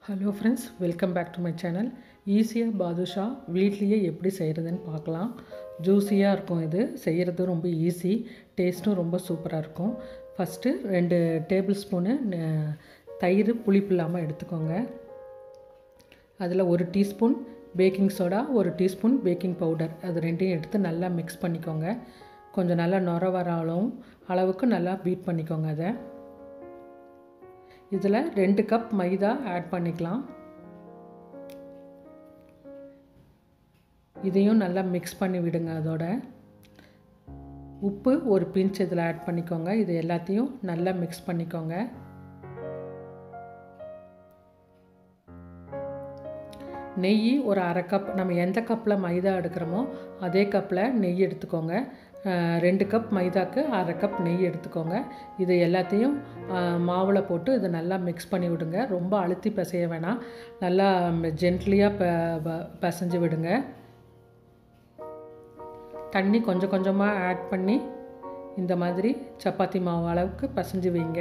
hello friends welcome back to my channel ஈஸியாக பாதுஷா வீட்லேயே எப்படி செய்கிறதுன்னு பார்க்கலாம் ஜூஸியாக இருக்கும் இது செய்கிறது ரொம்ப ஈஸி டேஸ்ட்டும் ரொம்ப சூப்பராக இருக்கும் ஃபஸ்ட்டு ரெண்டு டேபிள் ஸ்பூனு ந- தயிர் புளிப்பு இல்லாமல் எடுத்துக்கோங்க அதில் ஒரு டீஸ்பூன் பேக்கிங் சோடா ஒரு டீஸ்பூன் பேக்கிங் பவுடர் அது ரெண்டையும் எடுத்து நல்லா மிக்ஸ் பண்ணிக்கோங்க கொஞ்சம் நல்லா நுர வர அளவும் அளவுக்கு நல்லா பீட் பண்ணிக்கோங்க அதை இதில் ரெண்டு கப் மைதா ஆட் பண்ணிக்கலாம் இதையும் நல்லா மிக்ஸ் பண்ணி விடுங்க அதோட உப்பு ஒரு பிஞ்ச் இதில் ஆட் பண்ணிக்கோங்க இது எல்லாத்தையும் நல்லா மிக்ஸ் பண்ணிக்கோங்க நெய் ஒரு அரை கப் நம்ம எந்த கப்பில் மைதா எடுக்கிறோமோ அதே கப்பில் நெய் எடுத்துக்கோங்க அஹ், ரெண்டு கப் மைதாக்கு அரை கப் நெய் எடுத்துக்கோங்க இது எல்லாத்தையும் அஹ், மாவில் போட்டு இதை நல்லா மிக்ஸ் பண்ணி விடுங்க ரொம்ப அழுத்தி பிசைய வேணாம் நல்லா ஜென்ட்லியாக ப ப- பிசைஞ்சு விடுங்க தண்ணி கொஞ்சம் கொஞ்சமாக ஆட் பண்ணி இந்த மாதிரி சப்பாத்தி மாவு அளவுக்கு பிசைஞ்சு வைங்க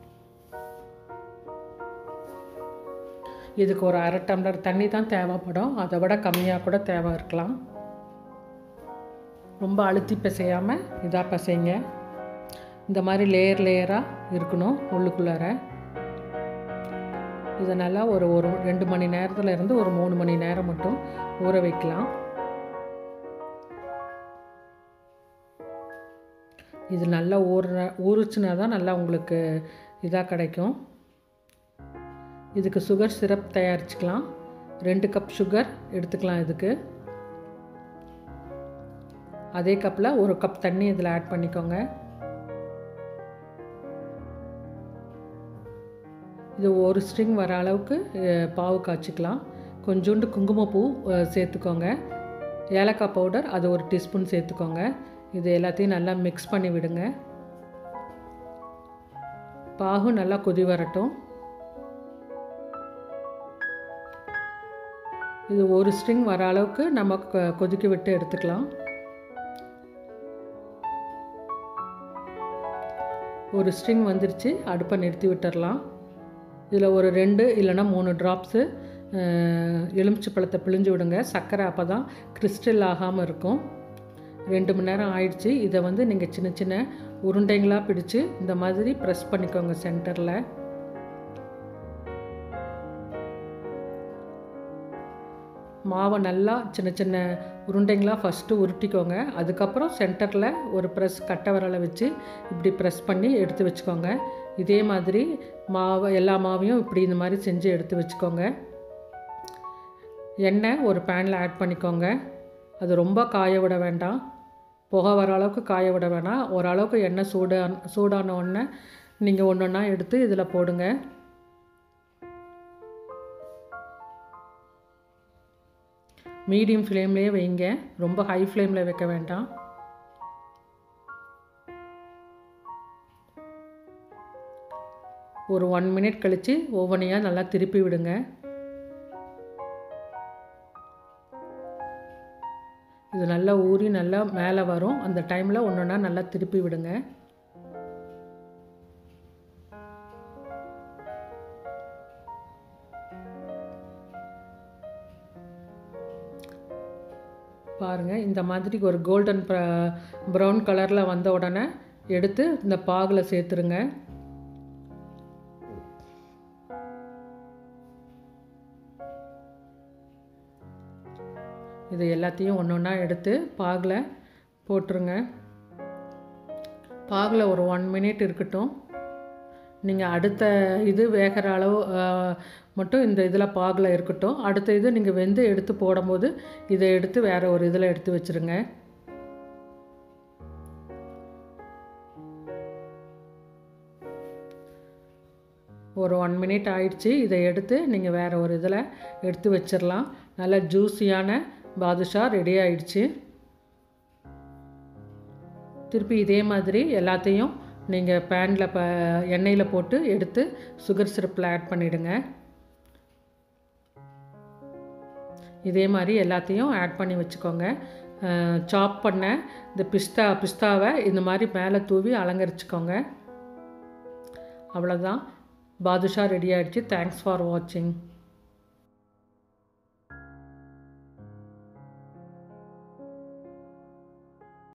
இதுக்கு ஒரு அரை டம்ளர் தண்ணி தான் தேவைப்படும் அதை விட கம்மியாக கூட தேவை இருக்கலாம் ரொம்ப அழுத்தி பிசையாமல் இதாக பிசைங்க இந்த மாதிரி லேயர் லேயராக இருக்கணும் உள்ளுக்குள்ளார இதை நல்லா ஒரு ஒரு ரெண்டு மணி நேரத்தில் இருந்து ஒரு மூணு மணி நேரம் மட்டும் ஊற வைக்கலாம் இது நல்லா ஊற ஊறுச்சுனா தான் நல்லா உங்களுக்கு இதாக கிடைக்கும் இதுக்கு சுகர் சிரப் தயாரிச்சுக்கலாம் ரெண்டு கப் சுகர் எடுத்துக்கலாம் இதுக்கு அதே கப்பில் ஒரு கப் தண்ணி இதில் ஆட் பண்ணிக்கோங்க இது ஒரு ஸ்ட்ரிங் வர அளவுக்கு அஹ், பாவு காய்ச்சிக்கலாம் கொஞ்சோண்டு குங்குமப்பூ அஹ், சேர்த்துக்கோங்க ஏலக்காய் பவுடர் அது ஒரு டீஸ்பூன் சேர்த்துக்கோங்க இது எல்லாத்தையும் நல்லா மிக்ஸ் பண்ணி விடுங்க பாகு நல்லா கொதி வரட்டும் இது ஒரு ஸ்ட்ரிங் வர அளவுக்கு நம்ம கொ- கொதிக்க விட்டு எடுத்துக்கலாம் ஒரு ஸ்ட்ரிங் வந்துருச்சு அடுப்பை நிறுத்தி விட்டுறலாம் இதில் ஒரு ரெண்டு இல்லைன்னா மூணு ட்ராப்ஸு எலுமிச்சை பழத்தை பிழிஞ்சு விடுங்க சர்க்கரை அப்போ தான் கிறிஸ்டல் ஆகாமல் இருக்கும் ரெண்டு மணி நேரம் ஆயிடுச்சு இதை வந்து நீங்கள் சின்ன சின்ன உருண்டைங்களாக பிடிச்சு இந்த மாதிரி ப்ரெஸ் பண்ணிக்கோங்க சென்டரில் மாவை நல்லா சின்ன சின்ன உருண்டைங்களாக ஃபஸ்ட்டு உருட்டிக்கோங்க அதுக்கப்புறம் சென்டரில் ஒரு ப்ரெஸ் கட்டை விரலை வச்சு இப்படி ப்ரெஸ் பண்ணி எடுத்து வச்சுக்கோங்க இதே மாதிரி மாவை எல்லா மாவையும் இப்படி இந்த மாதிரி செஞ்சு எடுத்து வச்சுக்கோங்க எண்ணெய் ஒரு பேனில் ஆட் பண்ணிக்கோங்க அது ரொம்ப காய விட வேண்டாம் புகை வர அளவுக்கு காய விட வேணாம் ஓரளவுக்கு எண்ணெய் சூடான சூடான உடனே நீங்கள் ஒன்று ஒன்றா எடுத்து இதில் போடுங்க மீடியம் ஃப்ளேம்லேயே வைங்க ரொம்ப ஹை ஃப்ளேமில் வைக்க வேண்டாம் ஒரு ஒன் மினிட் கழித்து ஒவ்வொன்றையாக நல்லா திருப்பி விடுங்க இது நல்லா ஊறி நல்லா மேலே வரும் அந்த டைமில் ஒன்றொன்னா நல்லா திருப்பி விடுங்க பாருங்கள் இந்த மாதிரி ஒரு கோல்டன் ப்ரௌன் கலரில் வந்த உடனே எடுத்து இந்த பாகில் சேர்த்துருங்க இது எல்லாத்தையும் ஒன்று ஒன்றா எடுத்து பாகில் போட்டுருங்க பாகில் ஒரு ஒன் மினிட் இருக்கட்டும் நீங்கள் அடுத்த இது வேகிற அளவு ஆஹ், மட்டும் இந்த இதில் பாகில் இருக்கட்டும் அடுத்த இது நீங்கள் வெந்து எடுத்து போடும்போது இதை எடுத்து வேறு ஒரு இதில் எடுத்து வச்சுருங்க ஒரு ஒன் மினிட் ஆயிடுச்சு இதை எடுத்து நீங்கள் வேறு ஒரு இதில் எடுத்து வச்சிடலாம் நல்லா ஜூஸியான பாதுஷா ரெடி ஆயிடுச்சு திருப்பி இதே மாதிரி எல்லாத்தையும் நீங்கள் பேனில் ப எண்ணெயில் போட்டு எடுத்து சுகர் சிரப்பில் ஆட் பண்ணிவிடுங்க இதே மாதிரி எல்லாத்தையும் ஆட் பண்ணி வச்சுக்கோங்க சாப் பண்ண இந்த பிஸ்தா பிஸ்தாவை இந்த மாதிரி மேலே தூவி அலங்கரிச்சுக்கோங்க அவ்வளோதான் பாதுஷா ரெடி ஆயிடுச்சு தேங்க்ஸ் ஃபார் வாட்சிங்